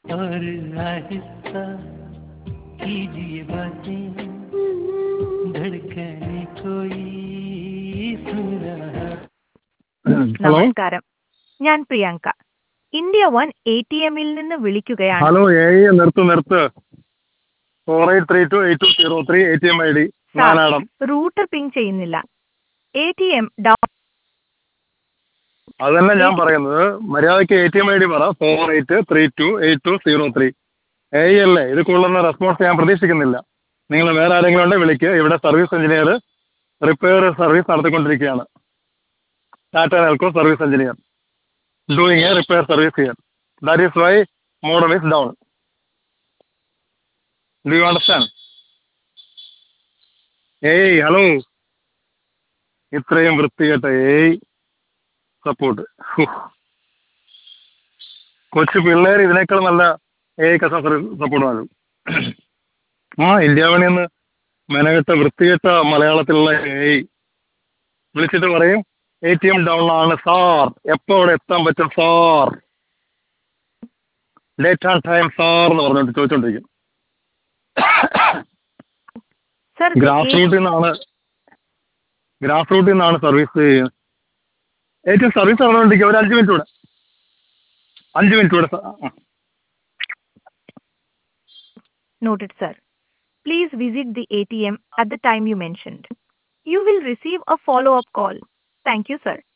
और आहिस्ता कीजिए बातें धड़कने कोई सुन रहा ഹലോ നമസ്കാരം ഞാൻ Priyanka India one A T എമ്മിൽ നിന്ന് വിളിക്കുകയാണ് ഹലോ ഏ നിർത്ത് നിർത്ത് four eight three two eight two zero three A T M I D നാലാടം റൂട്ടർ പിങ് ചെയ്യുന്നില്ല എ ടി എം ഡൗൺ അതല്ല ഞാൻ പറയുന്നത് മര്യാദയ്ക്ക് A T M I D പറ four eight three two eight two zero three A അല്ലേ ഇത് കൊള്ളുന്ന റെസ്പോൺസ് ഞാൻ പ്രതീക്ഷിക്കുന്നില്ല നിങ്ങൾ വേറെ ആരെങ്കിലും ഉണ്ടെങ്കിൽ വിളിക്കുക ഇവിടെ സർവീസ് എഞ്ചിനീയർ റിപ്പയർ സർവീസ് നടത്തിക്കൊണ്ടിരിക്കുകയാണ് Tata Nelco service engineer doing a repair service here that is why modem is down do you understand ഏയ് ഹലോ ഇത്രയും വൃത്തികെട്ട ഏയ് സപ്പോർട്ട് കൊച്ചു പിള്ളേർ ഇതിനേക്കാൾ നല്ല എ കസ്റ്റമർ സപ്പോർട്ട് നൽകും ആ ഇന്ത്യ മണിന്ന് മെനകെട്ട വൃത്തികെട്ട മലയാളത്തിലുള്ള എ വിളിച്ചിട്ട് പറയും എ ടി എം ഡൗൺ ആണ് സാർ എപ്പോൾ അവിടെ എത്താൻ പറ്റും sir date and time sir എന്ന് പറഞ്ഞിട്ട് ചോദിച്ചോണ്ടിരിക്കും സർ ഗ്രാസ് റൂട്ടിൽ നിന്നാണ് ഗ്രാസ് റൂട്ടിൽ നിന്നാണ് സർവീസ് ചെയ്യുന്നത് ഏറ്റവും സർവീസ് നടന്നുകൊണ്ടിരിക്കുക ഒരു അഞ്ച് മിനിറ്റ് കൂടെ അഞ്ച് മിനിറ്റ് കൂടെ സ- ആ. Noted sir please visit the A T M at the time you mentioned you will receive a follow up call thank you sir